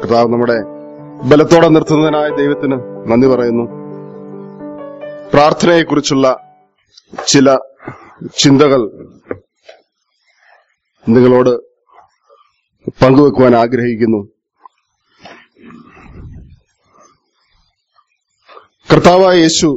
കർത്താവ് നമ്മുടെ ബലത്തോടെ നിർത്തുന്നതിനായ ദൈവത്തിന് നന്ദി പറയുന്നു പ്രാർത്ഥനയെക്കുറിച്ചുള്ള ചില ചിന്തകൾ നിങ്ങളോട് പങ്കുവെക്കുവാൻ ആഗ്രഹിക്കുന്നു കർത്താവായ യേശു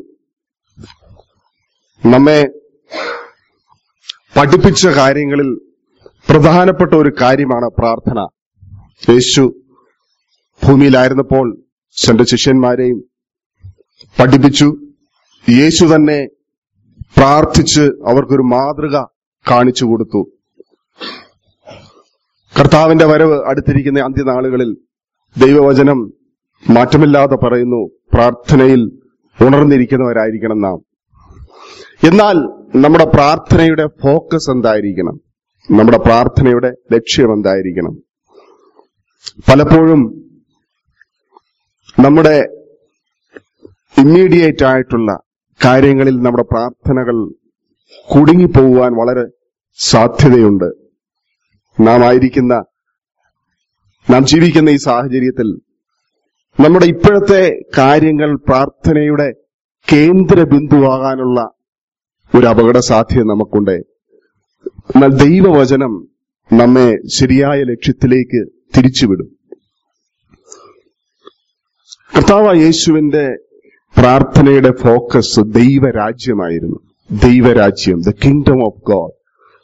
നമ്മെ പഠിപ്പിച്ച കാര്യങ്ങളിൽ പ്രധാനപ്പെട്ട ഒരു കാര്യമാണ് പ്രാർത്ഥന യേശു ഭൂമിയിലായിരുന്നപ്പോൾ തന്റെ ശിഷ്യന്മാരെയും പഠിപ്പിച്ചു യേശു തന്നെ പ്രാർത്ഥിച്ച് അവർക്കൊരു മാതൃക കാണിച്ചു കൊടുത്തു കർത്താവിന്റെ വരവ് അടുത്തിരിക്കുന്ന അന്ത്യനാളുകളിൽ ദൈവവചനം മാറ്റമില്ലാതെ പറയുന്നു പ്രാർത്ഥനയിൽ ഉണർന്നിരിക്കുന്നവരായിരിക്കണം നാം എന്നാൽ നമ്മുടെ പ്രാർത്ഥനയുടെ ഫോക്കസ് എന്തായിരിക്കണം നമ്മുടെ പ്രാർത്ഥനയുടെ ലക്ഷ്യം എന്തായിരിക്കണം പലപ്പോഴും നമ്മുടെ ഇമ്മീഡിയറ്റ് ആയിട്ടുള്ള കാര്യങ്ങളിൽ നമ്മുടെ പ്രാർത്ഥനകൾ കുടുങ്ങിപ്പോകുവാൻ വളരെ സാധ്യതയുണ്ട് നാം ആയിരിക്കുന്ന നാം ജീവിക്കുന്ന ഈ സാഹചര്യത്തിൽ നമ്മുടെ ഇപ്പോഴത്തെ കാര്യങ്ങൾ പ്രാർത്ഥനയുടെ കേന്ദ്ര ബിന്ദുവാകാനുള്ള ഒരു അപകട സാധ്യത നമുക്കുണ്ട് എന്നാൽ ദൈവവചനം നമ്മെ ശരിയായ ലക്ഷ്യത്തിലേക്ക് തിരിച്ചുവിടും കർത്താവ് യേശുവിന്റെ പ്രാർത്ഥനയുടെ ഫോക്കസ് ദൈവരാജ്യമായിരുന്നു ദൈവരാജ്യം ദ കിങ്ഡം ഓഫ് ഗോഡ്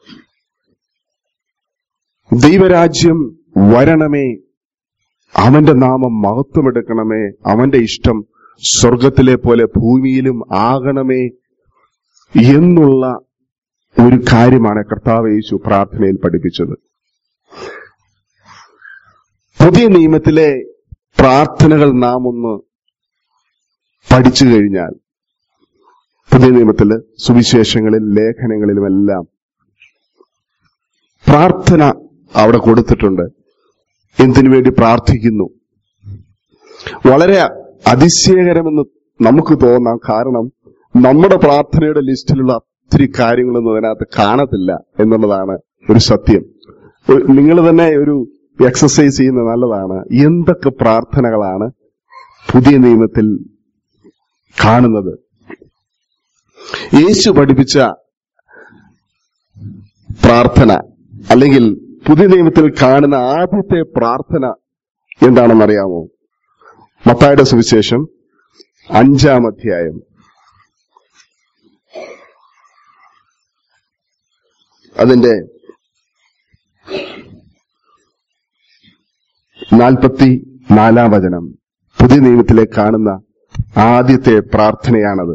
ദൈവരാജ്യം വരണമേ അവന്റെ നാമം മഹത്വമെടുക്കണമേ അവന്റെ ഇഷ്ടം സ്വർഗത്തിലെ പോലെ ഭൂമിയിലും ആകണമേ എന്നുള്ള ഒരു കാര്യമാണ് കർത്താവ് യേശു പ്രാർത്ഥനയിൽ പഠിപ്പിച്ചത് പുതിയ നിയമത്തിലെ പ്രാർത്ഥനകൾ നാം ഒന്ന് പഠിച്ചു കഴിഞ്ഞാൽ പുതിയ നിയമത്തില് സുവിശേഷങ്ങളിൽ ലേഖനങ്ങളിലുമെല്ലാം പ്രാർത്ഥന അവിടെ കൊടുത്തിട്ടുണ്ട് എന്തിനു വേണ്ടി പ്രാർത്ഥിക്കുന്നു വളരെ അതിശയകരമെന്ന് നമുക്ക് തോന്നാം കാരണം നമ്മുടെ പ്രാർത്ഥനയുടെ ലിസ്റ്റിലുള്ള ഒത്തിരി കാര്യങ്ങളൊന്നും അതിനകത്ത് കാണത്തില്ല എന്നുള്ളതാണ് ഒരു സത്യം നിങ്ങൾ തന്നെ ഒരു എക്സസൈസ് ചെയ്യുന്നത് നല്ലതാണ് എന്തൊക്കെ പ്രാർത്ഥനകളാണ് പുതിയ നിയമത്തിൽ കാണുന്നത് യേശു പഠിപ്പിച്ച പ്രാർത്ഥന അല്ലെങ്കിൽ പുതിയ നിയമത്തിൽ കാണുന്ന ആദ്യത്തെ പ്രാർത്ഥന എന്താണെന്നറിയാമോ മത്തായുടെ സുവിശേഷം അഞ്ചാം അധ്യായം അതിന്റെ നാൽപ്പത്തി നാലാം വചനം പുതിയ നിയമത്തിലെ കാണുന്ന ആദ്യത്തെ പ്രാർത്ഥനയാണത്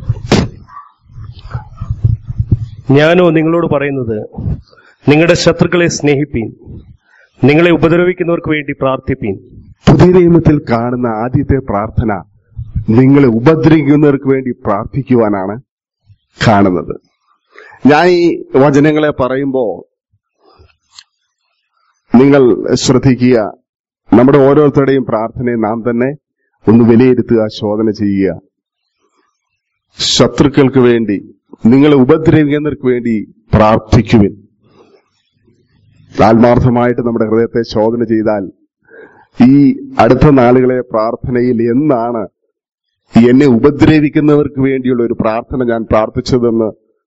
ഞാനോ നിങ്ങളോട് പറയുന്നത് നിങ്ങളുടെ ശത്രുക്കളെ സ്നേഹിപ്പീൻ നിങ്ങളെ ഉപദ്രവിക്കുന്നവർക്ക് വേണ്ടി പ്രാർത്ഥിപ്പീൻ പുതിയ നിയമത്തിൽ കാണുന്ന ആദ്യത്തെ പ്രാർത്ഥന നിങ്ങളെ ഉപദ്രവിക്കുന്നവർക്ക് വേണ്ടി പ്രാർത്ഥിക്കുവാനാണ് കാണുന്നത് ഞാൻ ഈ വചനങ്ങളെ പറയുമ്പോ നിങ്ങൾ ശ്രദ്ധിക്കുക നമ്മുടെ ഓരോരുത്തരുടെയും പ്രാർത്ഥനയെ നാം തന്നെ ഒന്ന് വിലയിരുത്തുക ശോധന ചെയ്യുക ശത്രുക്കൾക്ക് വേണ്ടി നിങ്ങളെ ഉപദ്രവിക്കുന്നവർക്ക് വേണ്ടി പ്രാർത്ഥിക്കുവിൻ ആത്മാർത്ഥമായിട്ട് നമ്മുടെ ഹൃദയത്തെ ശോധന ചെയ്താൽ ഈ അടുത്ത നാളുകളെ പ്രാർത്ഥനയിൽ എന്നാണ് എന്നെ ഉപദ്രവിക്കുന്നവർക്ക് വേണ്ടിയുള്ള ഒരു പ്രാർത്ഥന ഞാൻ പ്രാർത്ഥിച്ചതെന്ന്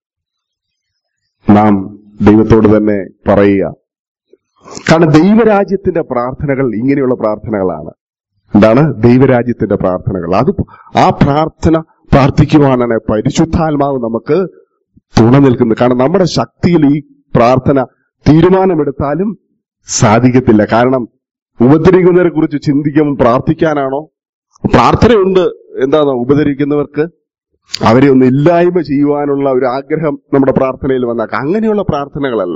നാം ദൈവത്തോട് തന്നെ പറയുക കാരണം ദൈവരാജ്യത്തിന്റെ പ്രാർത്ഥനകൾ ഇങ്ങനെയുള്ള പ്രാർത്ഥനകളാണ് എന്താണ് ദൈവരാജ്യത്തിന്റെ പ്രാർത്ഥനകൾ അത് ആ പ്രാർത്ഥന പ്രാർത്ഥിക്കുവാനാണ് പരിശുദ്ധാത്മാവ് നമുക്ക് തുണ നിൽക്കുന്നത് കാരണം നമ്മുടെ ശക്തിയിൽ ഈ പ്രാർത്ഥന തീരുമാനമെടുത്താലും സാധിക്കത്തില്ല കാരണം ഉപദ്രവിക്കുന്നവരെ കുറിച്ച് ചിന്തിക്കുമ്പോൾ പ്രാർത്ഥിക്കാനാണോ പ്രാർത്ഥനയുണ്ട് എന്താണ് ഉപദ്രവിക്കുന്നവർക്ക് അവരെ ഒന്ന് ഇല്ലായ്മ ചെയ്യുവാനുള്ള ഒരു ആഗ്രഹം നമ്മുടെ പ്രാർത്ഥനയിൽ വന്നാക്കാം അങ്ങനെയുള്ള പ്രാർത്ഥനകളല്ല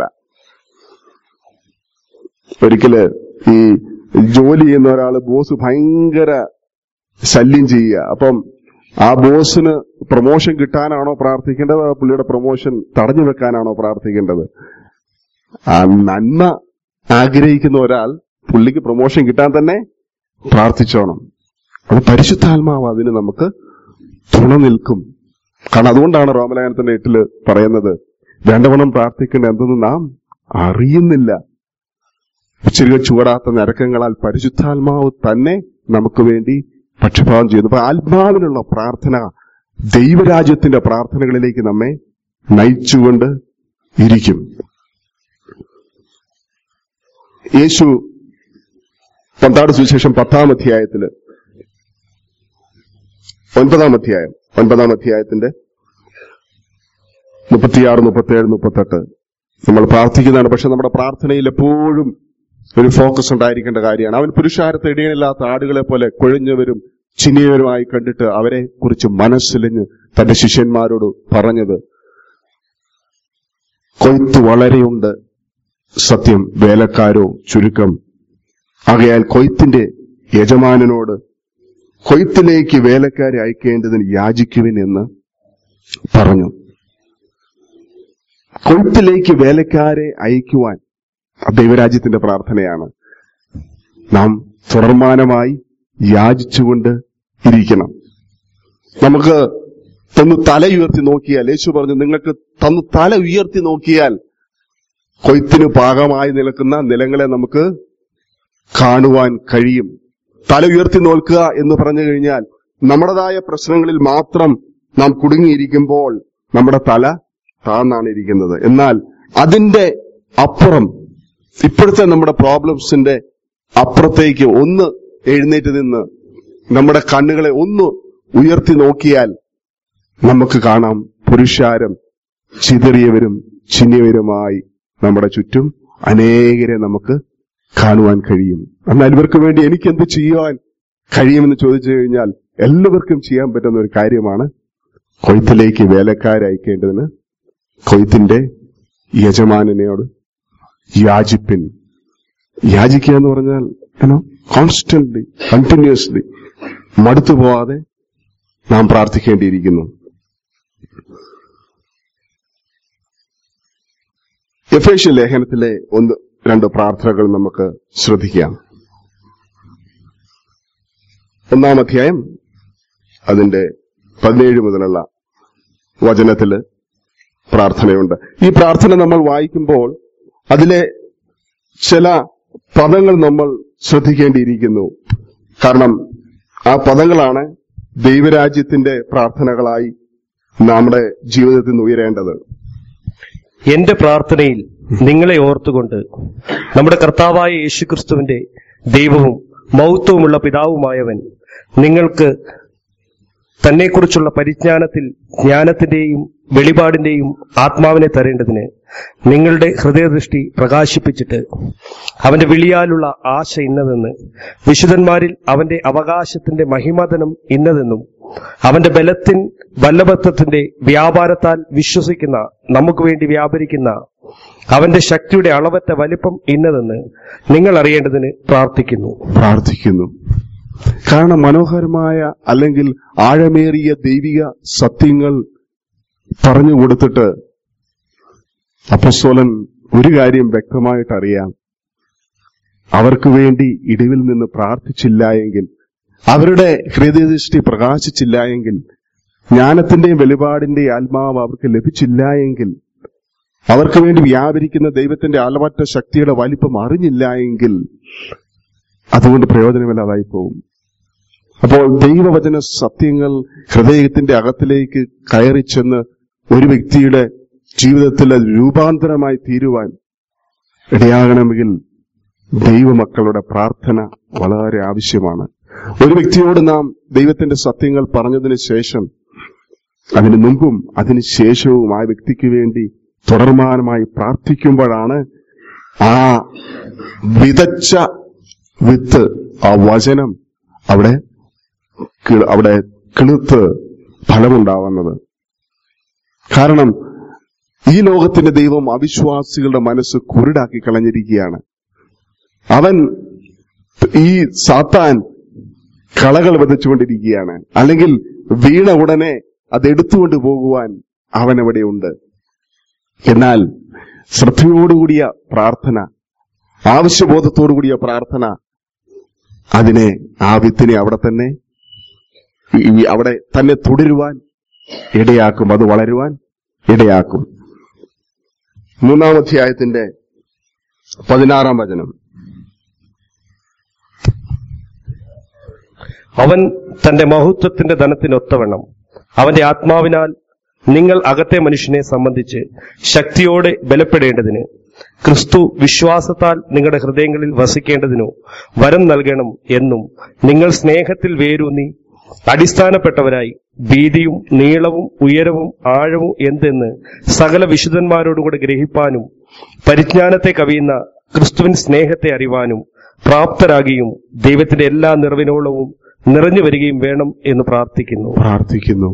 ഒരിക്കല് ഈ ജോലി ചെയ്യുന്ന ഒരാള് ബോസ് ഭയങ്കര ശല്യം ചെയ്യുക അപ്പം ആ ബോസിന് പ്രൊമോഷൻ കിട്ടാനാണോ പ്രാർത്ഥിക്കേണ്ടത് ആ പുള്ളിയുടെ പ്രൊമോഷൻ തടഞ്ഞു വെക്കാനാണോ പ്രാർത്ഥിക്കേണ്ടത് ആ നന്മ ആഗ്രഹിക്കുന്ന ഒരാൾ പുള്ളിക്ക് പ്രൊമോഷൻ കിട്ടാൻ തന്നെ പ്രാർത്ഥിച്ചോണം അത് പരിശുദ്ധാത്മാവ് അതിന് നമുക്ക് തുണ നിൽക്കും കാരണം അതുകൊണ്ടാണ് റോമലേഖനത്തിന്റെ എട്ടില് പറയുന്നത് വേണ്ടവണ്ണം പ്രാർത്ഥിക്കേണ്ട എന്തെന്ന് നാം അറിയുന്നില്ല ഉച്ചരിക ചൂടാത്ത നരക്കങ്ങളാൽ പരിശുദ്ധാത്മാവ് തന്നെ നമുക്ക് വേണ്ടി പക്ഷപാതം ചെയ്യുന്നു അപ്പൊ ആത്മാവിനുള്ള പ്രാർത്ഥന ദൈവരാജ്യത്തിന്റെ പ്രാർത്ഥനകളിലേക്ക് നമ്മെ നയിച്ചുകൊണ്ട് ഇരിക്കും യേശു പന്താട് സുവിശേഷം പത്താം അധ്യായത്തില് ഒൻപതാം അധ്യായം ഒൻപതാം അധ്യായത്തിന്റെ മുപ്പത്തിയാറ് മുപ്പത്തിയേഴ് മുപ്പത്തെട്ട് നമ്മൾ പ്രാർത്ഥിക്കുന്നതാണ് പക്ഷെ നമ്മുടെ പ്രാർത്ഥനയിൽ എപ്പോഴും ഒരു ഫോക്കസ് ഉണ്ടായിരിക്കേണ്ട കാര്യമാണ് അവൻ പുരുഷാരത്തെ ഇടയിലില്ലാത്ത ആടുകളെ പോലെ കൊഴിഞ്ഞവരും ചിനിയവരുമായി കണ്ടിട്ട് അവരെ കുറിച്ച് മനസ്സിലിഞ്ഞ് തന്റെ ശിഷ്യന്മാരോട് പറഞ്ഞത് കൊയ്ത്ത് വളരെയുണ്ട് സത്യം വേലക്കാരോ ചുരുക്കം ആകയാൽ കൊയ്ത്തിന്റെ യജമാനനോട് കൊയ്ത്തിലേക്ക് വേലക്കാരെ അയക്കേണ്ടതിന് യാചിക്കുവിൻ എന്ന് പറഞ്ഞു കൊയ്ത്തിലേക്ക് വേലക്കാരെ അയക്കുവാൻ ദൈവരാജ്യത്തിന്റെ പ്രാർത്ഥനയാണ് നാം തുടർമാനമായി യാചിച്ചുകൊണ്ട് ഇരിക്കണം നമുക്ക് തന്ന് തല ഉയർത്തി നോക്കിയാൽ യേശു പറഞ്ഞു നിങ്ങൾക്ക് തന്ന് തല ഉയർത്തി നോക്കിയാൽ കൊയ്ത്തിന് പാകമായി നിൽക്കുന്ന നിലങ്ങളെ നമുക്ക് കാണുവാൻ കഴിയും തല ഉയർത്തി നോക്കുക എന്ന് പറഞ്ഞു കഴിഞ്ഞാൽ നമ്മുടേതായ പ്രശ്നങ്ങളിൽ മാത്രം നാം കുടുങ്ങിയിരിക്കുമ്പോൾ നമ്മുടെ തല താന്നാണ് ഇരിക്കുന്നത് എന്നാൽ അതിന്റെ അപ്പുറം ഇപ്പോഴത്തെ നമ്മുടെ പ്രോബ്ലംസിന്റെ അപ്പുറത്തേക്ക് ഒന്ന് എഴുന്നേറ്റ് നിന്ന് നമ്മുടെ കണ്ണുകളെ ഒന്ന് ഉയർത്തി നോക്കിയാൽ നമുക്ക് കാണാം പുരുഷാരം ചിതറിയവരും ചിന്നിയവരുമായി നമ്മുടെ ചുറ്റും അനേകരെ നമുക്ക് കാണുവാൻ കഴിയും എന്നാൽ ഇവർക്ക് വേണ്ടി എനിക്ക് എന്ത് ചെയ്യുവാൻ കഴിയുമെന്ന് ചോദിച്ചു കഴിഞ്ഞാൽ എല്ലാവർക്കും ചെയ്യാൻ പറ്റുന്ന ഒരു കാര്യമാണ് കൊയ്ത്തിലേക്ക് വേലക്കാരയക്കേണ്ടതിന് കൊയ്ത്തിന്റെ യജമാനനോട് യാചിപ്പിൻ യാചിക്കുക എന്ന് പറഞ്ഞാൽ ഏനോ കോൺസ്റ്റന്റ്ലി കണ്ടിന്യൂസ്ലി മടുത്തു പോവാതെ നാം പ്രാർത്ഥിക്കേണ്ടിയിരിക്കുന്നു എഫേഷ്യ ലേഖനത്തിലെ ഒന്ന് രണ്ട് പ്രാർത്ഥനകൾ നമുക്ക് ശ്രദ്ധിക്കാം ഒന്നാം അധ്യായം അതിന്റെ പതിനേഴ് മുതലുള്ള വചനത്തില് പ്രാർത്ഥനയുണ്ട് ഈ പ്രാർത്ഥന നമ്മൾ വായിക്കുമ്പോൾ അതിലെ ചില പദങ്ങൾ നമ്മൾ ശ്രദ്ധിക്കേണ്ടിയിരിക്കുന്നു കാരണം ആ പദങ്ങളാണ് ദൈവരാജ്യത്തിന്റെ പ്രാർത്ഥനകളായി നമ്മുടെ ജീവിതത്തിൽ നിന്ന് ഉയരേണ്ടത് എന്റെ പ്രാർത്ഥനയിൽ നിങ്ങളെ ഓർത്തുകൊണ്ട് നമ്മുടെ കർത്താവായ യേശുക്രിസ്തുവിന്റെ ദൈവവും മൗത്വവുമുള്ള പിതാവുമായവൻ നിങ്ങൾക്ക് തന്നെക്കുറിച്ചുള്ള പരിജ്ഞാനത്തിൽ ജ്ഞാനത്തിന്റെയും വെളിപാടിന്റെയും ആത്മാവിനെ തരേണ്ടതിന് നിങ്ങളുടെ ഹൃദയദൃഷ്ടി പ്രകാശിപ്പിച്ചിട്ട് അവന്റെ വിളിയാലുള്ള ആശ ഇന്നതെന്ന് വിശുദ്ധന്മാരിൽ അവന്റെ അവകാശത്തിന്റെ മഹിമതനം ഇന്നതെന്നും അവന്റെ ബലത്തിൻ വല്ലഭത്വത്തിന്റെ വ്യാപാരത്താൽ വിശ്വസിക്കുന്ന നമുക്ക് വേണ്ടി വ്യാപരിക്കുന്ന അവന്റെ ശക്തിയുടെ അളവറ്റ വലിപ്പം ഇന്നതെന്ന് നിങ്ങൾ അറിയേണ്ടതിന് പ്രാർത്ഥിക്കുന്നു പ്രാർത്ഥിക്കുന്നു കാരണം മനോഹരമായ അല്ലെങ്കിൽ ആഴമേറിയ ദൈവിക സത്യങ്ങൾ പറഞ്ഞു കൊടുത്തിട്ട് അപ്പസ്തോലൻ ഒരു കാര്യം വ്യക്തമായിട്ട് അറിയാം അവർക്ക് വേണ്ടി ഇടിവിൽ നിന്ന് പ്രാർത്ഥിച്ചില്ല എങ്കിൽ അവരുടെ ഹൃദയദൃഷ്ടി പ്രകാശിച്ചില്ല എങ്കിൽ ജ്ഞാനത്തിന്റെയും വെളിപാടിന്റെയും ആത്മാവ് അവർക്ക് ലഭിച്ചില്ല എങ്കിൽ അവർക്ക് വേണ്ടി വ്യാപരിക്കുന്ന ദൈവത്തിന്റെ അലവറ്റ ശക്തിയുടെ വലിപ്പം അറിഞ്ഞില്ല എങ്കിൽ അതുകൊണ്ട് പ്രയോജനമില്ലാതായി പോകും അപ്പോൾ ദൈവവചന സത്യങ്ങൾ ഹൃദയത്തിന്റെ അകത്തിലേക്ക് കയറി ചെന്ന് ഒരു വ്യക്തിയുടെ ജീവിതത്തിൽ അത് രൂപാന്തരമായി തീരുവാൻ ഇടയാകണമെങ്കിൽ ദൈവമക്കളുടെ പ്രാർത്ഥന വളരെ ആവശ്യമാണ് ഒരു വ്യക്തിയോട് നാം ദൈവത്തിന്റെ സത്യങ്ങൾ പറഞ്ഞതിന് ശേഷം അതിന് മുമ്പും അതിന് ശേഷവും ആ വ്യക്തിക്ക് വേണ്ടി തുടർമാനമായി പ്രാർത്ഥിക്കുമ്പോഴാണ് ആ വിതച്ച വിത്ത് ആ വചനം അവിടെ കി- അവിടെ കിളുത്ത് ഫലമുണ്ടാവുന്നത് കാരണം ഈ ലോകത്തിന്റെ ദൈവം അവിശ്വാസികളുടെ മനസ്സ് കുരുടാക്കി കളഞ്ഞിരിക്കുകയാണ് അവൻ ഈ സാത്താൻ കളകൾ വിതച്ചുകൊണ്ടിരിക്കുകയാണ് അല്ലെങ്കിൽ വീണ ഉടനെ അത് എടുത്തുകൊണ്ട് പോകുവാൻ അവൻ അവിടെയുണ്ട് എന്നാൽ ശ്രദ്ധയോടുകൂടിയ പ്രാർത്ഥന ആവശ്യബോധത്തോടുകൂടിയ പ്രാർത്ഥന അതിനെ ആ വിത്തിനെ അവിടെ തന്നെ ഈ അവിടെ തന്നെ തുടരുവാൻ ഇടയാക്കും അത് വളരുവാൻ ഇടയാക്കും മൂന്നാം അധ്യായത്തിന്റെ പതിനാറാം വചനം അവൻ തന്റെ മഹത്വത്തിന്റെ ധനത്തിനൊത്തവണ്ണം അവന്റെ ആത്മാവിനാൽ നിങ്ങൾ അകത്തെ മനുഷ്യനെ സംബന്ധിച്ച് ശക്തിയോടെ ബലപ്പെടേണ്ടതിന് ക്രിസ്തു വിശ്വാസത്താൽ നിങ്ങളുടെ ഹൃദയങ്ങളിൽ വസിക്കേണ്ടതിനോ വരം നൽകണം എന്നും നിങ്ങൾ സ്നേഹത്തിൽ വേരൂന്നി അടിസ്ഥാനപ്പെട്ടവരായി വീതിയും നീളവും ഉയരവും ആഴവും എന്തെന്ന് സകല വിശുദ്ധന്മാരോടുകൂടെ ഗ്രഹിപ്പാനും പരിജ്ഞാനത്തെ കവിയുന്ന ക്രിസ്തുവിൻ സ്നേഹത്തെ അറിവാനും പ്രാപ്തരാകുകയും ദൈവത്തിന്റെ എല്ലാ നിറവിനോളവും നിറഞ്ഞു വരികയും വേണം എന്ന് പ്രാർത്ഥിക്കുന്നു പ്രാർത്ഥിക്കുന്നു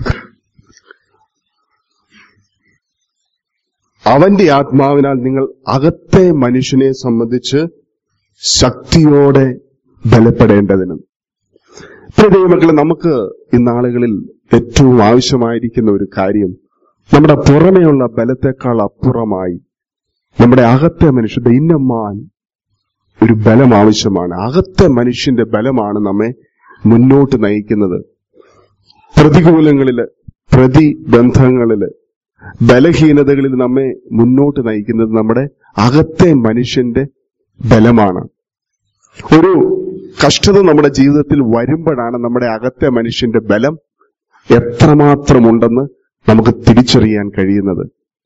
അവന്റെ ആത്മാവിനാൽ നിങ്ങൾ അകത്തെ മനുഷ്യനെ സംബന്ധിച്ച് ശക്തിയോടെ ബലപ്പെടേണ്ടതിനും പ്രിയ ദൈവമക്കളെ നമുക്ക് ഇന്നാളുകളിൽ ഏറ്റവും ആവശ്യമായിരിക്കുന്ന ഒരു കാര്യം നമ്മുടെ പുറമെയുള്ള ബലത്തെക്കാൾ അപ്പുറമായി നമ്മുടെ അകത്തെ മനുഷ്യ ദൈന്യമാൻ ഒരു ബലം ആവശ്യമാണ് അകത്തെ മനുഷ്യന്റെ ബലമാണ് നമ്മെ മുന്നോട്ട് നയിക്കുന്നത് പ്രതികൂലങ്ങളില് പ്രതിബന്ധങ്ങളില് ബലഹീനതകളിൽ നമ്മെ മുന്നോട്ട് നയിക്കുന്നത് നമ്മുടെ അകത്തെ മനുഷ്യന്റെ ബലമാണ് ഒരു കഷ്ടത നമ്മുടെ ജീവിതത്തിൽ വരുമ്പോഴാണ് നമ്മുടെ അകത്തെ മനുഷ്യന്റെ ബലം എത്രമാത്രമുണ്ടെന്ന് നമുക്ക് തിരിച്ചറിയാൻ കഴിയുന്നത്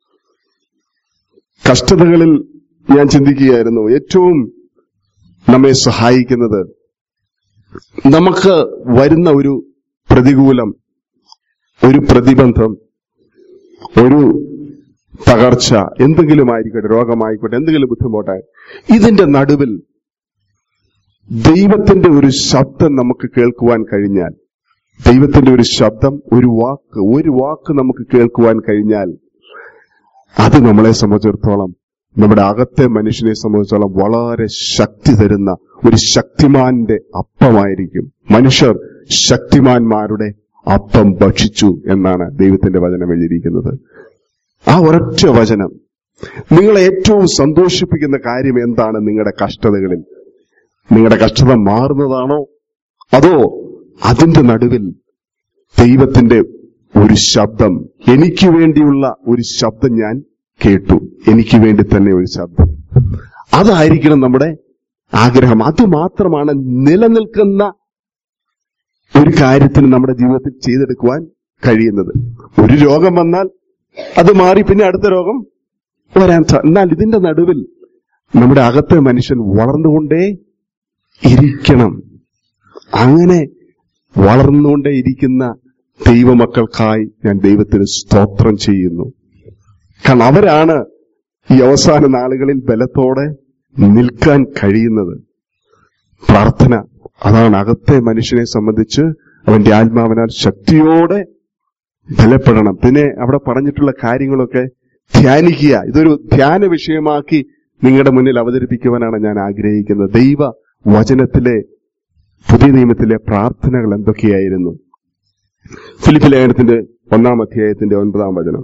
കഷ്ടതകളിൽ ഞാൻ ചിന്തിക്കുകയായിരുന്നു ഏറ്റവും നമ്മെ സഹായിക്കുന്നത് നമുക്ക് വരുന്ന ഒരു പ്രതികൂലം ഒരു പ്രതിബന്ധം ഒരു തകർച്ച എന്തെങ്കിലും ആയിക്കോട്ടെ രോഗമായിക്കോട്ടെ എന്തെങ്കിലും ബുദ്ധിമുട്ടായി ഇതിന്റെ നടുവിൽ ദൈവത്തിന്റെ ഒരു ശബ്ദം നമുക്ക് കേൾക്കുവാൻ കഴിഞ്ഞാൽ ദൈവത്തിന്റെ ഒരു ശബ്ദം ഒരു വാക്ക് ഒരു വാക്ക് നമുക്ക് കേൾക്കുവാൻ കഴിഞ്ഞാൽ അത് നമ്മളെ സംബന്ധിച്ചിടത്തോളം നമ്മുടെ അകത്തെ മനുഷ്യനെ സംബന്ധിച്ചിടത്തോളം വളരെ ശക്തി തരുന്ന ഒരു ശക്തിമാന്റെ അപ്പമായിരിക്കും മനുഷ്യർ ശക്തിമാന്മാരുടെ അപ്പം ഭക്ഷിച്ചു എന്നാണ് ദൈവത്തിന്റെ വചനം എഴുതിയിരിക്കുന്നത് ആ ഒരൊറ്റ വചനം നിങ്ങളെ ഏറ്റവും സന്തോഷിപ്പിക്കുന്ന കാര്യം എന്താണ് നിങ്ങളുടെ കഷ്ടതകളിൽ നിങ്ങളുടെ കഷ്ടത മാറുന്നതാണോ അതോ അതിന്റെ നടുവിൽ ദൈവത്തിന്റെ ഒരു ശബ്ദം എനിക്ക് വേണ്ടിയുള്ള ഒരു ശബ്ദം ഞാൻ കേട്ടു എനിക്ക് വേണ്ടി തന്നെ ഒരു ശബ്ദം അതായിരിക്കണം നമ്മുടെ ആഗ്രഹം അത് മാത്രമാണ് നിലനിൽക്കുന്ന ഒരു കാര്യത്തിന് നമ്മുടെ ജീവിതത്തിൽ ചെയ്തെടുക്കുവാൻ കഴിയുന്നത് ഒരു രോഗം വന്നാൽ അത് മാറി പിന്നെ അടുത്ത രോഗം വരാൻ സാ എന്നാൽ ഇതിന്റെ നടുവിൽ നമ്മുടെ അകത്തെ മനുഷ്യൻ വളർന്നുകൊണ്ടേ ഇരിക്കണം അങ്ങനെ വളർന്നുകൊണ്ടേ ഇരിക്കുന്ന ദൈവമക്കൾക്കായി ഞാൻ ദൈവത്തിന് സ്തോത്രം ചെയ്യുന്നു കാരണം അവരാണ് ഈ അവസാന നാളുകളിൽ ബലത്തോടെ നിൽക്കാൻ കഴിയുന്നത് പ്രാർത്ഥന അതാണ് അകത്തെ മനുഷ്യനെ സംബന്ധിച്ച് അവന്റെ ആത്മാവിനാൽ ശക്തിയോടെ ബലപ്പെടണം പിന്നെ അവിടെ പറഞ്ഞിട്ടുള്ള കാര്യങ്ങളൊക്കെ ധ്യാനിക്കുക ഇതൊരു ധ്യാന വിഷയമാക്കി നിങ്ങളുടെ മുന്നിൽ അവതരിപ്പിക്കുവാനാണ് ഞാൻ ആഗ്രഹിക്കുന്നത് ദൈവ വചനത്തിലെ പുതിയ നിയമത്തിലെ പ്രാർത്ഥനകൾ എന്തൊക്കെയായിരുന്നു ഫിലിപ്പ് ലേഖനത്തിന്റെ ഒന്നാം അധ്യായത്തിന്റെ ഒൻപതാം വചനം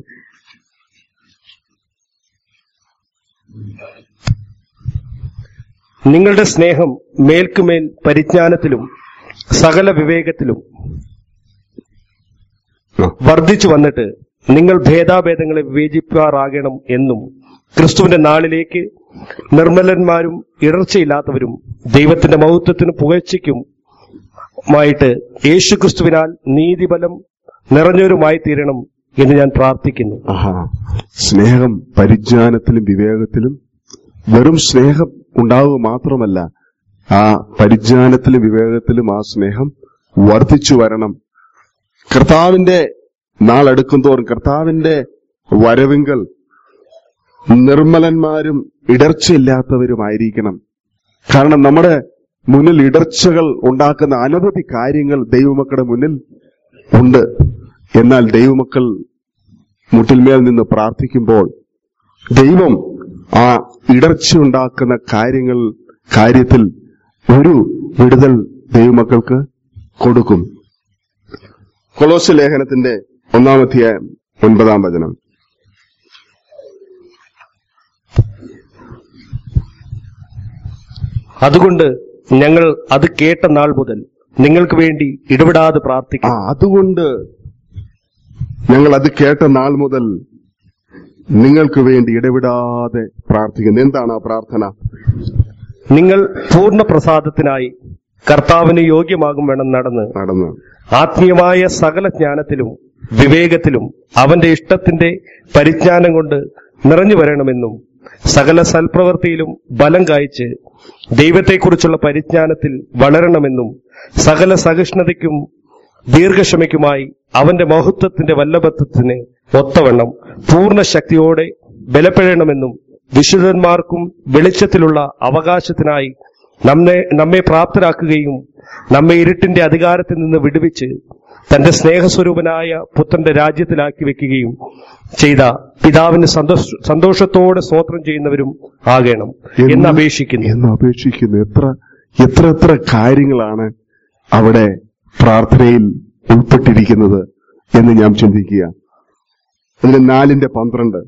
നിങ്ങളുടെ സ്നേഹം മേൽക്കുമേൽ പരിജ്ഞാനത്തിലും സകല വിവേകത്തിലും ആ. വർദ്ധിച്ചു വന്നിട്ട് നിങ്ങൾ ഭേദാഭേദങ്ങളെ വിവേചിപ്പാറാകണം എന്നും ക്രിസ്തുവിന്റെ നാളിലേക്ക് നിർമ്മലന്മാരും ഇടർച്ചയില്ലാത്തവരും ദൈവത്തിന്റെ മഹത്വത്തിന് പുകഴ്ചയ്ക്കും മായിട്ട് യേശു ക്രിസ്തുവിനാൽ നീതിബലം നിറഞ്ഞവരുമായി തീരണം എന്ന് ഞാൻ പ്രാർത്ഥിക്കുന്നു ആഹാ സ്നേഹം പരിജ്ഞാനത്തിലും വിവേകത്തിലും വെറും സ്നേഹം ഉണ്ടാവുക മാത്രമല്ല ആ പരിജ്ഞാനത്തിലും വിവേകത്തിലും ആ സ്നേഹം വർദ്ധിച്ചു വരണം കർത്താവിന്റെ നാളെടുക്കും തോറും കർത്താവിന്റെ വരവിങ്കൽ നിർമ്മലന്മാരും ഇടർച്ചയില്ലാത്തവരുമായിരിക്കണം കാരണം നമ്മുടെ മുന്നിൽ ഇടർച്ചകൾ ഉണ്ടാക്കുന്ന അനവധി കാര്യങ്ങൾ ദൈവമക്കളുടെ മുന്നിൽ ഉണ്ട് എന്നാൽ ദൈവമക്കൾ മുട്ടിന്മേൽ നിന്ന് പ്രാർത്ഥിക്കുമ്പോൾ ദൈവം ആ ഇടർച്ച ഉണ്ടാക്കുന്ന കാര്യങ്ങൾ കാര്യത്തിൽ ഒരു വിടുതൽ ദൈവമക്കൾക്ക് കൊടുക്കും കൊളോസ് ലേഖനത്തിന്റെ ഒന്നാമധ്യായം ഒൻപതാം വചനം അതുകൊണ്ട് ഞങ്ങൾ അത് കേട്ട നാൾ മുതൽ നിങ്ങൾക്ക് വേണ്ടി ഇടപെടാതെ ആ പ്രാർത്ഥിക്കും അതുകൊണ്ട് ഞങ്ങൾ അത് കേട്ട നാൾ മുതൽ നിങ്ങൾക്ക് വേണ്ടി ഇടവിടാതെ പ്രാർത്ഥിക്കുന്നു എന്താണ് ആ പ്രാർത്ഥന നിങ്ങൾ പൂർണ്ണ പ്രസാദത്തിനായി കർത്താവിന് യോഗ്യമാകും വേണം നടന്ന് നടന്ന് ആത്മീയമായ സകല ജ്ഞാനത്തിലും വിവേകത്തിലും അവന്റെ ഇഷ്ടത്തിന്റെ പരിജ്ഞാനം കൊണ്ട് നിറഞ്ഞു വരണമെന്നും സകല സൽപ്രവൃത്തിയിലും ബലം കായ്ച്ച് ദൈവത്തെക്കുറിച്ചുള്ള പരിജ്ഞാനത്തിൽ വളരണമെന്നും സകല സഹിഷ്ണുതയ്ക്കും ദീർഘക്ഷമയ്ക്കുമായി അവന്റെ മഹത്വത്തിന്റെ വല്ലഭത്വത്തിന് ഒത്തവണ്ണം പൂർണ്ണ ശക്തിയോടെ ബലപ്പെടണമെന്നും വിശുദ്ധന്മാർക്കും വെളിച്ചത്തിലുള്ള അവകാശത്തിനായി നമ്മെ നമ്മെ പ്രാപ്തരാക്കുകയും നമ്മെ ഇരുട്ടിന്റെ അധികാരത്തിൽ നിന്ന് വിടുവിച്ച് തന്റെ സ്നേഹസ്വരൂപനായ പുത്രന്റെ രാജ്യത്തിലാക്കി വെക്കുകയും ചെയ്ത പിതാവിന് സന്തോഷ സന്തോഷത്തോടെ സ്തോത്രം ചെയ്യുന്നവരും ആകണം എന്ന് അപേക്ഷിക്കുന്നു എന്ന് അപേക്ഷിക്കുന്നു എത്ര എത്ര എത്ര കാര്യങ്ങളാണ് അവിടെ പ്രാർത്ഥനയിൽ ഉൾപ്പെട്ടിരിക്കുന്നത് എന്ന് ഞാൻ ചിന്തിക്കുക അതിന് നാലിന്റെ പന്ത്രണ്ട്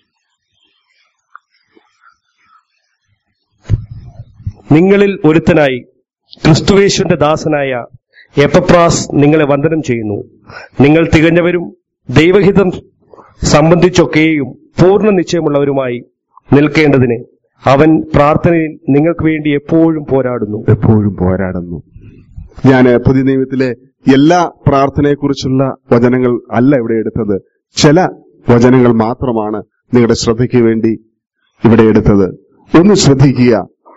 നിങ്ങളിൽ ഒരുത്തനായി ക്രിസ്തുവേശുവിന്റെ ദാസനായ എപ്പപ്രാസ് നിങ്ങളെ വന്ദനം ചെയ്യുന്നു നിങ്ങൾ തികഞ്ഞവരും ദൈവഹിതം സംബന്ധിച്ചൊക്കെയും പൂർണ്ണ നിശ്ചയമുള്ളവരുമായി നിൽക്കേണ്ടതിന് അവൻ പ്രാർത്ഥനയിൽ നിങ്ങൾക്ക് വേണ്ടി എപ്പോഴും പോരാടുന്നു എപ്പോഴും പോരാടുന്നു ഞാൻ പുതിയ നിയമത്തിലെ എല്ലാ പ്രാർത്ഥനയെക്കുറിച്ചുള്ള വചനങ്ങൾ അല്ല ഇവിടെ എടുത്തത് ചില വചനങ്ങൾ മാത്രമാണ് നിങ്ങളുടെ ശ്രദ്ധയ്ക്ക് വേണ്ടി ഇവിടെ എടുത്തത് ഒന്ന് ശ്രദ്ധിക്കുക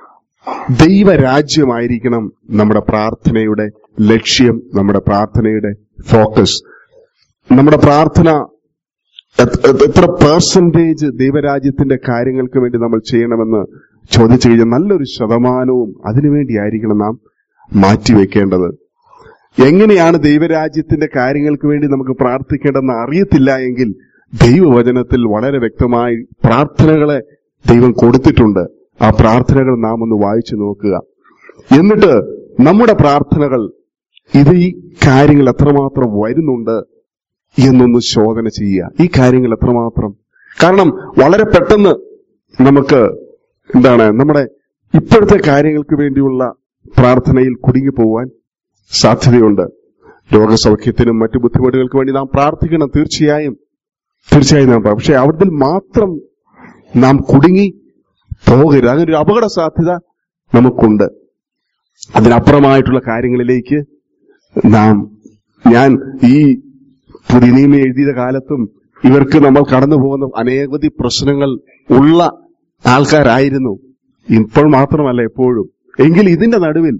ദൈവരാജ്യമായിരിക്കണം നമ്മുടെ പ്രാർത്ഥനയുടെ ലക്ഷ്യം നമ്മുടെ പ്രാർത്ഥനയുടെ ഫോക്കസ് നമ്മുടെ പ്രാർത്ഥന എത്ര- എത്ര- എത്ര പെർസെന്റേജ് ദൈവരാജ്യത്തിന്റെ കാര്യങ്ങൾക്ക് വേണ്ടി നമ്മൾ ചെയ്യണമെന്ന് ചോദിച്ചു കഴിഞ്ഞാൽ നല്ലൊരു ശതമാനവും അതിനുവേണ്ടിയായിരിക്കണം നാം മാറ്റിവെക്കേണ്ടത് എങ്ങനെയാണ് ദൈവരാജ്യത്തിന്റെ കാര്യങ്ങൾക്ക് വേണ്ടി നമുക്ക് പ്രാർത്ഥിക്കേണ്ടതെന്ന് അറിയത്തില്ല എങ്കിൽ ദൈവവചനത്തിൽ വളരെ വ്യക്തമായി പ്രാർത്ഥനകളെ ദൈവം കൊടുത്തിട്ടുണ്ട് ആ പ്രാർത്ഥനകൾ നാം ഒന്ന് വായിച്ചു നോക്കുക എന്നിട്ട് നമ്മുടെ പ്രാർത്ഥനകൾ ഇത് ഈ കാര്യങ്ങൾ എത്രമാത്രം വരുന്നുണ്ട് എന്നൊന്ന് ശോധന ചെയ്യുക ഈ കാര്യങ്ങൾ എത്രമാത്രം കാരണം വളരെ പെട്ടെന്ന് നമുക്ക് എന്താണ് നമ്മുടെ ഇപ്പോഴത്തെ കാര്യങ്ങൾക്ക് വേണ്ടിയുള്ള പ്രാർത്ഥനയിൽ കുടുങ്ങിപ്പോവാൻ സാധ്യതയുണ്ട് രോഗസൗഖ്യത്തിനും മറ്റു ബുദ്ധിമുട്ടുകൾക്ക് വേണ്ടി നാം പ്രാർത്ഥിക്കണം തീർച്ചയായും തീർച്ചയായും നാം പ്രാ- പക്ഷെ അവിടത്തിൽ മാത്രം നാം കുടുങ്ങി പോകരുത് അങ്ങനെ ഒരു അപകട സാധ്യത നമുക്കുണ്ട് അതിനപ്പുറമായിട്ടുള്ള കാര്യങ്ങളിലേക്ക് നാം ഞാൻ ഈ പുതിയ നിയമം എഴുതിയ കാലത്തും ഇവർക്ക് നമ്മൾ കടന്നു പോകുന്ന അനേകതി പ്രശ്നങ്ങൾ ഉള്ള ആൾക്കാരായിരുന്നു ഇപ്പോൾ മാത്രമല്ല എപ്പോഴും എങ്കിൽ ഇതിന്റെ നടുവിൽ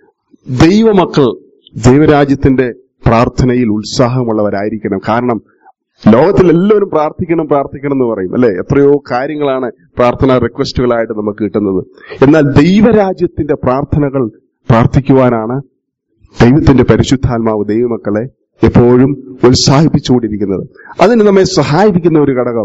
ദൈവമക്കൾ ദൈവരാജ്യത്തിന്റെ പ്രാർത്ഥനയിൽ ഉത്സാഹമുള്ളവരായിരിക്കണം കാരണം ലോകത്തിൽ എല്ലാവരും പ്രാർത്ഥിക്കണം പ്രാർത്ഥിക്കണം എന്ന് പറയും അല്ലെ എത്രയോ കാര്യങ്ങളാണ് പ്രാർത്ഥനാ റിക്വസ്റ്റുകളായിട്ട് നമുക്ക് കിട്ടുന്നത് എന്നാൽ ദൈവരാജ്യത്തിന്റെ പ്രാർത്ഥനകൾ പ്രാർത്ഥിക്കുവാനാണ് ദൈവത്തിന്റെ പരിശുദ്ധാത്മാവ് ദൈവമക്കളെ എപ്പോഴും ഉത്സാഹിപ്പിച്ചുകൊണ്ടിരിക്കുന്നത് അതിന് നമ്മെ സഹായിപ്പിക്കുന്ന ഒരു ഘടകം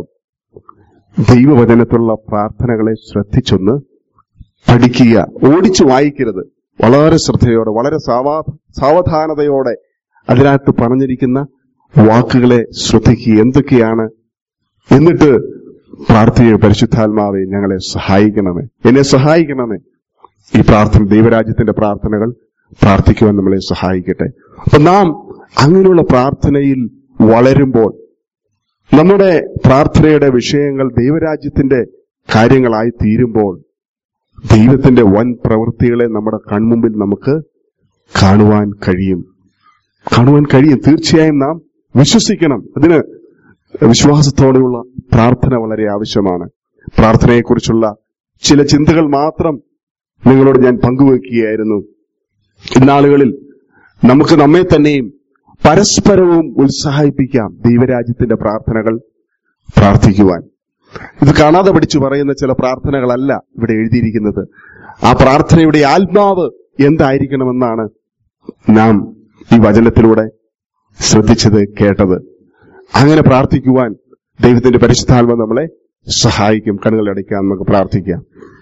ദൈവവചനത്തിലുള്ള പ്രാർത്ഥനകളെ ശ്രദ്ധിച്ചൊന്ന് പഠിക്കുക ഓടിച്ചു വായിക്കരുത് വളരെ ശ്രദ്ധയോടെ വളരെ സാവാ സാവധാനതയോടെ അതിനകത്ത് പറഞ്ഞിരിക്കുന്ന വാക്കുകളെ ശ്രദ്ധിക്കുക എന്തൊക്കെയാണ് എന്നിട്ട് പ്രാർത്ഥിക്കുക പരിശുദ്ധാത്മാവെ ഞങ്ങളെ സഹായിക്കണമേ എന്നെ സഹായിക്കണമേ ഈ പ്രാർത്ഥന ദൈവരാജ്യത്തിന്റെ പ്രാർത്ഥനകൾ പ്രാർത്ഥിക്കുവാൻ നമ്മളെ സഹായിക്കട്ടെ അപ്പൊ നാം അങ്ങനെയുള്ള പ്രാർത്ഥനയിൽ വളരുമ്പോൾ നമ്മുടെ പ്രാർത്ഥനയുടെ വിഷയങ്ങൾ ദൈവരാജ്യത്തിന്റെ കാര്യങ്ങളായി തീരുമ്പോൾ ദൈവത്തിന്റെ വൻ പ്രവൃത്തികളെ നമ്മുടെ കൺമുമ്പിൽ നമുക്ക് കാണുവാൻ കഴിയും കാണുവാൻ കഴിയും തീർച്ചയായും നാം വിശ്വസിക്കണം അതിന് വിശ്വാസത്തോടെയുള്ള പ്രാർത്ഥന വളരെ ആവശ്യമാണ് പ്രാർത്ഥനയെക്കുറിച്ചുള്ള ചില ചിന്തകൾ മാത്രം നിങ്ങളോട് ഞാൻ പങ്കുവെക്കുകയായിരുന്നു ഇന്നാളുകളിൽ നമുക്ക് നമ്മെ തന്നെയും പരസ്പരവും ഉത്സാഹിപ്പിക്കാം ദൈവരാജ്യത്തിന്റെ പ്രാർത്ഥനകൾ പ്രാർത്ഥിക്കുവാൻ ഇത് കാണാതെ പഠിച്ചു പറയുന്ന ചില പ്രാർത്ഥനകളല്ല ഇവിടെ എഴുതിയിരിക്കുന്നത് ആ പ്രാർത്ഥനയുടെ ആത്മാവ് എന്തായിരിക്കണമെന്നാണ് നാം ഈ വചനത്തിലൂടെ ശ്രദ്ധിച്ചത് കേട്ടത് അങ്ങനെ പ്രാർത്ഥിക്കുവാൻ ദൈവത്തിന്റെ പരിശുദ്ധാത്മ നമ്മളെ സഹായിക്കും കണ്ണുകൾ അടയ്ക്കാൻ നമുക്ക് പ്രാർത്ഥിക്കാം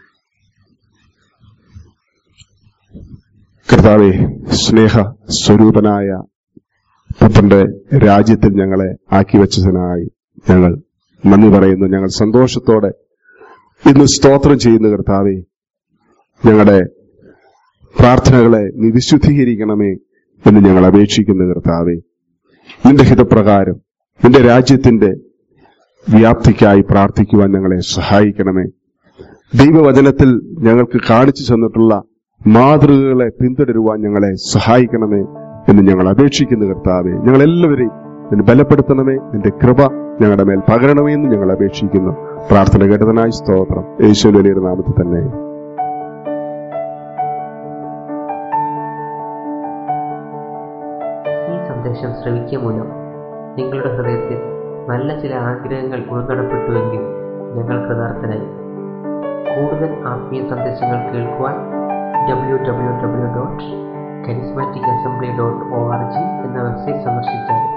കർത്താവെ സ്നേഹ സ്വരൂപനായ പുത്രന്റെ രാജ്യത്തിൽ ഞങ്ങളെ ആക്കി വെച്ചതിനായി ഞങ്ങൾ നന്ദി പറയുന്നു ഞങ്ങൾ സന്തോഷത്തോടെ ഇന്ന് സ്തോത്രം ചെയ്യുന്നു കർത്താവെ ഞങ്ങളുടെ പ്രാർത്ഥനകളെ നീ വിശുദ്ധീകരിക്കണമേ എന്ന് ഞങ്ങൾ അപേക്ഷിക്കുന്നു കർത്താവെ നിന്റെ ഹിതപ്രകാരം നിന്റെ രാജ്യത്തിന്റെ വ്യാപ്തിക്കായി പ്രാർത്ഥിക്കുവാൻ ഞങ്ങളെ സഹായിക്കണമേ ദൈവവചനത്തിൽ ഞങ്ങൾക്ക് കാണിച്ചു തന്നിട്ടുള്ള മാതൃകകളെ പിന്തുടരുവാൻ ഞങ്ങളെ സഹായിക്കണമേ എന്ന് ഞങ്ങൾ അപേക്ഷിക്കുന്നു കർത്താവെ ഞങ്ങളെല്ലാവരെയും നിന്നെ ബലപ്പെടുത്തണമേ നിന്റെ കൃപ ഞങ്ങളുടെ മേൽ പകരണമേ എന്ന് ഞങ്ങൾ അപേക്ഷിക്കുന്നു പ്രാർത്ഥന കേട്ടതിനായി സ്തോത്രം യേശുവിന്റെ വലിയ നാമത്തിൽ തന്നെ ഈ സന്ദേശം ശ്രവിക്കുക മൂലം നിങ്ങളുടെ ഹൃദയത്തിൽ നല്ല ചില ആഗ്രഹങ്ങൾ ഉൾനടപ്പെട്ടുവെങ്കിൽ ഞങ്ങൾ കൃതാർത്ഥനായി കൂടുതൽ ആത്മീയ സന്ദേശങ്ങൾ കേൾക്കുവാൻ W W W dot charismatic assembly dot O R G എന്ന വെബ്സൈറ്റ് സന്ദർശിച്ചാൽ